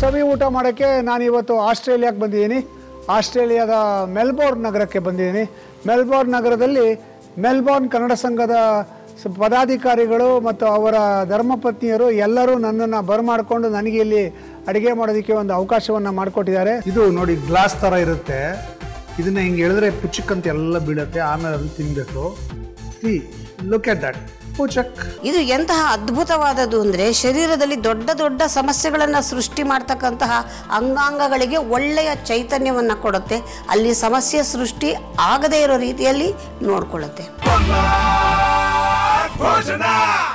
ಸವಿ ಊಟ ಮಾಡೋಕ್ಕೆ ನಾನು ಇವತ್ತು ಆಸ್ಟ್ರೇಲಿಯಾಕ್ಕೆ ಬಂದಿದ್ದೀನಿ ಆಸ್ಟ್ರೇಲಿಯಾದ ಮೆಲ್ಬೋರ್ನ್ ನಗರಕ್ಕೆ ಬಂದಿದ್ದೀನಿ ಮೆಲ್ಬೋರ್ನ್ ನಗರದಲ್ಲಿ ಮೆಲ್ಬೋರ್ನ್ ಕನ್ನಡ ಸಂಘದ ಸ- ಪದಾಧಿಕಾರಿಗಳು ಮತ್ತು ಅವರ ಧರ್ಮಪತ್ನಿಯರು ಎಲ್ಲರೂ ನನ್ನನ್ನು ಬರಮಾಡಿಕೊಂಡು ನನಗೆ ಇಲ್ಲಿ ಅಡುಗೆ ಮಾಡೋದಕ್ಕೆ ಒಂದು ಅವಕಾಶವನ್ನು ಮಾಡಿಕೊಟ್ಟಿದ್ದಾರೆ ಇದು ನೋಡಿ ಗ್ಲಾಸ್ ಥರ ಇರುತ್ತೆ ಇದನ್ನ ಹಿಂಗೆ ಎಳೆದ್ರೆ ಪುಚ್ಚಕ್ಕಂತ ಎಲ್ಲ ಬೀಳುತ್ತೆ ಆಮೇಲೆ ಅದನ್ನು ತಿನ್ನಬೇಕು ಸಿ ಲುಕ್ ಎಟ್ ದಟ್ ಪುಚಕ್ ಇದು ಎಂತಹ ಅದ್ಭುತವಾದದ್ದು ಅಂದರೆ ಶರೀರದಲ್ಲಿ ದೊಡ್ಡ ದೊಡ್ಡ ಸಮಸ್ಯೆಗಳನ್ನು ಸೃಷ್ಟಿ ಮಾಡ್ತಕ್ಕಂತಹ ಅಂಗಾಂಗಗಳಿಗೆ ಒಳ್ಳೆಯ ಚೈತನ್ಯವನ್ನು ಕೊಡುತ್ತೆ ಅಲ್ಲಿ ಸಮಸ್ಯೆ ಸೃಷ್ಟಿ ಆಗದೇ ಇರೋ ರೀತಿಯಲ್ಲಿ ನೋಡ್ಕೊಳ್ಳುತ್ತೆ ಭೋಜನ